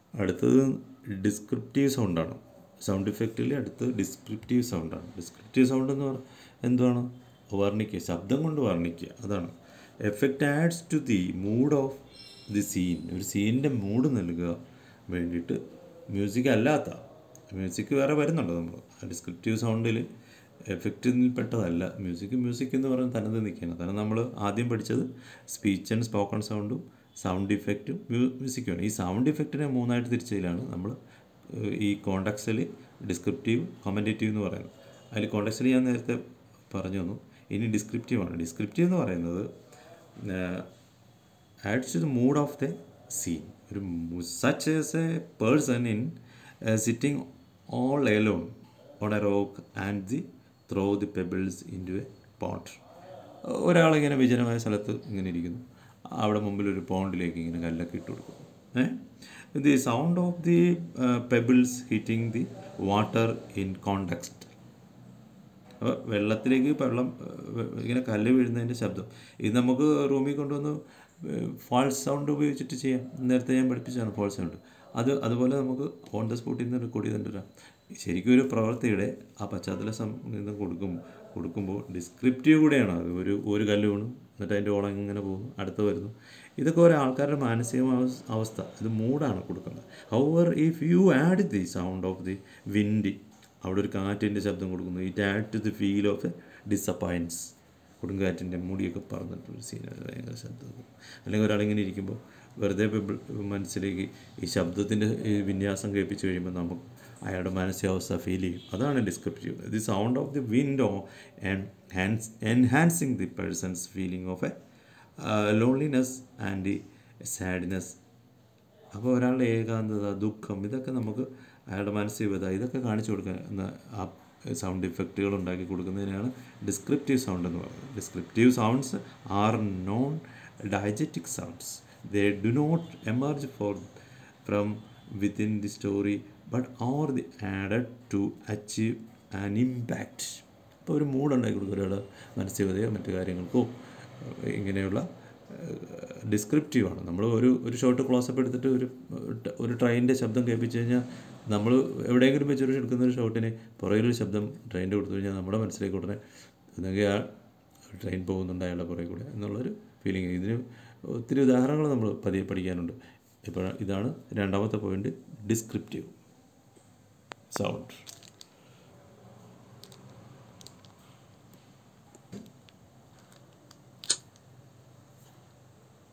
അടുത്തത് ഡിസ്ക്രിപ്റ്റീവ് സൗണ്ടാണ് സൗണ്ട് ഇഫക്റ്റിൽ അടുത്ത് ഡിസ്ക്രിപ്റ്റീവ് സൗണ്ടാണ് ഡിസ്ക്രിപ്റ്റീവ് സൗണ്ട് എന്ന് പറഞ്ഞാൽ എന്താണ് വർണ്ണിക്കുക ശബ്ദം കൊണ്ട് വർണ്ണിക്കുക അതാണ് effect adds to the mood of the scene ഒരു സീനിൻ്റെ മൂഡ് നൽകുക വേണ്ടിയിട്ട് മ്യൂസിക് അല്ലാത്ത മ്യൂസിക് വേറെ വരുന്നുണ്ട് നമ്മൾ ഡിസ്ക്രിപ്റ്റീവ് സൗണ്ടിൽ എഫക്റ്റിൽ പെട്ടതല്ല മ്യൂസിക് മ്യൂസിക് എന്ന് പറയുന്നത് തനത് നിൽക്കുകയാണ് കാരണം നമ്മൾ ആദ്യം പഠിച്ചത് സ്പീച്ച് ആൻഡ് സ്പോക്കൺ സൗണ്ടും സൗണ്ട് ഇഫക്റ്റും മ്യൂസിക്കുമാണ് ഈ സൗണ്ട് ഇഫക്റ്റിനെ മൂന്നായിട്ട് തിരിച്ചതിലാണ് നമ്മൾ ഏഹ്, ഈ കോണ്ടാക്സിൽ ഡിസ്ക്രിപ്റ്റീവ് കമൻറ്റേറ്റീവ് എന്ന് പറയുന്നത് അതിൽ കോണ്ടാക്സിൽ ഞാൻ നേരത്തെ പറഞ്ഞു തന്നു ഇനി ഡിസ്ക്രിപ്റ്റീവ് ആണ് ഡിസ്ക്രിപ്റ്റീവ് എന്ന് പറയുന്നത് adds to the mood of the scene ഒരു such as a person in sitting all alone on a rock and the throw the pebbles into a pot ഒരാളിങ്ങനെ വിജനമായ സ്ഥലത്ത് ഇങ്ങനെ ഇരിക്കുന്നു അവിടെ മുമ്പിൽ ഒരു പോണ്ടിലേക്ക് ഇങ്ങനെ കല്ലൊക്കെ ഇട്ട് കൊടുക്കും a the sound of the pebbles hitting the water in context അപ്പോൾ വെള്ളത്തിലേക്ക് വെള്ളം ഏഹ്, ഇങ്ങനെ കല്ല് വീഴുന്നതിൻ്റെ ശബ്ദം ഇത് നമുക്ക് റൂമിൽ കൊണ്ടുവന്ന് ഫാൾസ് സൗണ്ട് ഉപയോഗിച്ചിട്ട് ചെയ്യാം നേരത്തെ ഞാൻ പഠിപ്പിച്ചതാണ് ഫാൾസ് സൗണ്ട് അത് അതുപോലെ നമുക്ക് ഓൺ ദ സ്പോട്ടിൽ നിന്ന് റെക്കോർഡ് ചെയ്തിട്ട് വരാം ശരിക്കും ഒരു പ്രവൃത്തിയുടെ ആ പശ്ചാത്തല സംഗീതം കൊടുക്കും കൊടുക്കുമ്പോൾ ഡിസ്ക്രിപ്റ്റീവ് കൂടെയാണ് അത് ഒരു ഒരു കല്ല് വീണു എന്നിട്ട് അതിൻ്റെ ഓളം ഇങ്ങനെ പോകുന്നു അടുത്ത് വരുന്നു ഇതൊക്കെ ഓരോ ആൾക്കാരുടെ മാനസിക അവസ്- അവസ്ഥ ഇത് മൂഡാണ് കൊടുക്കുന്നത് however if you add the sound of the windy അവിടെ ഒരു കാറ്റിൻ്റെ ശബ്ദം കൊടുക്കുന്നു it add to the feel of a disappoints കൊടുങ്കാറ്റിൻ്റെ മുടിയൊക്കെ പറന്നിട്ട് ഒരു സീൻ ഭയങ്കര ശബ്ദം അല്ലെങ്കിൽ ഒരാളിങ്ങനെ ഇരിക്കുമ്പോൾ വെറുതെ പിബിൾ- മനസ്സിലേക്ക് ഈ ശബ്ദത്തിൻ്റെ ഈ വിന്യാസം കേൾപ്പിച്ച് കഴിയുമ്പോൾ നമുക്ക് അയാളുടെ മാനസികാവസ്ഥ ഫീൽ ചെയ്യും അതാണ് descriptive the sound of the window enhance enhancing the person's feeling of a loneliness and the sadness അപ്പോൾ ഒരാളുടെ ഏകാന്തത ദുഃഖം ഇതൊക്കെ നമുക്ക് അയാളുടെ മാനസികത ഇതൊക്കെ കാണിച്ചു കൊടുക്കുന്ന ആ സൗണ്ട് ഇഫക്റ്റുകൾ ഉണ്ടാക്കി കൊടുക്കുന്നതിനാണ് ഡിസ്ക്രിപ്റ്റീവ് സൗണ്ട് എന്ന് പറയുന്നത് descriptive sounds are non diegetic sounds they do not emerge for from within the story but are the added to achieve an impact ഇപ്പോൾ ഒരു മൂഡ് ഉണ്ടാക്കി കൊടുക്കും ഒരാളുടെ മാനസികതയോ മറ്റു കാര്യങ്ങൾക്കോ ഇങ്ങനെയുള്ള ഡിസ്ക്രിപ്റ്റീവാണ് നമ്മൾ ഒരു ഒരു ഷോട്ട് ക്ലോസപ്പ് എടുത്തിട്ട് ഒരു ഒരു ട്രെയിനിൻ്റെ ശബ്ദം കേൾപ്പിച്ച് കഴിഞ്ഞാൽ നമ്മൾ എവിടെയെങ്കിലും വെച്ചൊരു എടുക്കുന്ന ഒരു ഷോട്ടിന് പുറകിലൊരു ശബ്ദം ട്രെയിനിൻ്റെ കൊടുത്തു കഴിഞ്ഞാൽ നമ്മുടെ മനസ്സിലേക്ക് ഉടനെ ഒന്നെങ്കിൽ ആ ട്രെയിൻ പോകുന്നുണ്ട് അയാളുടെ പുറകെ കൂടെ എന്നുള്ളൊരു ഫീലിംഗ് ഇതിന് ഒത്തിരി ഉദാഹരണങ്ങൾ നമ്മൾ പതിയെ പഠിക്കാനുണ്ട് ഇപ്പോൾ ഇതാണ് രണ്ടാമത്തെ പോയിന്റ് ഡിസ്ക്രിപ്റ്റീവ് സൗണ്ട്